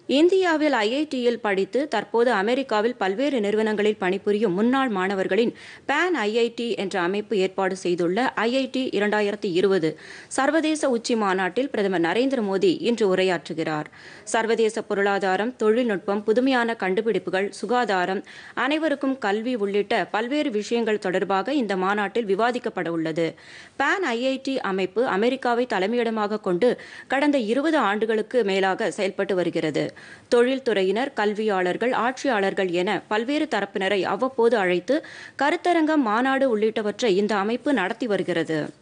இந்தியாவில் ஐஐடியில் படித்து தற்போது அமெரிக்காவில் பல்வேறு நிறுவனங்களில் பணிபுரியும் முன்னாள் மாணவர்களின் பேன் ஐஐடி என்ற அமைப்பு ஏற்பாடு செய்துள்ள ஐஐடி இரண்டாயிரத்தி இருபது சர்வதேச உச்சி மாநாட்டில் பிரதமர் நரேந்திர மோடி இன்று உரையாற்றுகிறார் சர்வதேச பொருளாதாரம் தொழில்நுட்பம் புதுமையான கண்டுபிடிப்புகள் சுகாதாரம் அனைவருக்கும் கல்வி உள்ளிட்ட பல்வேறு விஷயங்கள் தொடர்பாக இந்த மாநாட்டில் விவாதிக்கப்பட உள்ளது பேன் ஐஐடி அமைப்பு அமெரிக்காவை தலைமையிடமாக கொண்டு கடந்த இருபது ஆண்டுகளுக்கு மேலாக செயல்பட்டு வருகிறது தொழில்துறையினர் கல்வியாளர்கள் ஆட்சியாளர்கள் என பல்வேறு தரப்பினரை அவ்வப்போது அழைத்து கருத்தரங்கம் மாநாடு உள்ளிட்டவற்றை இந்த அமைப்பு நடத்தி வருகிறது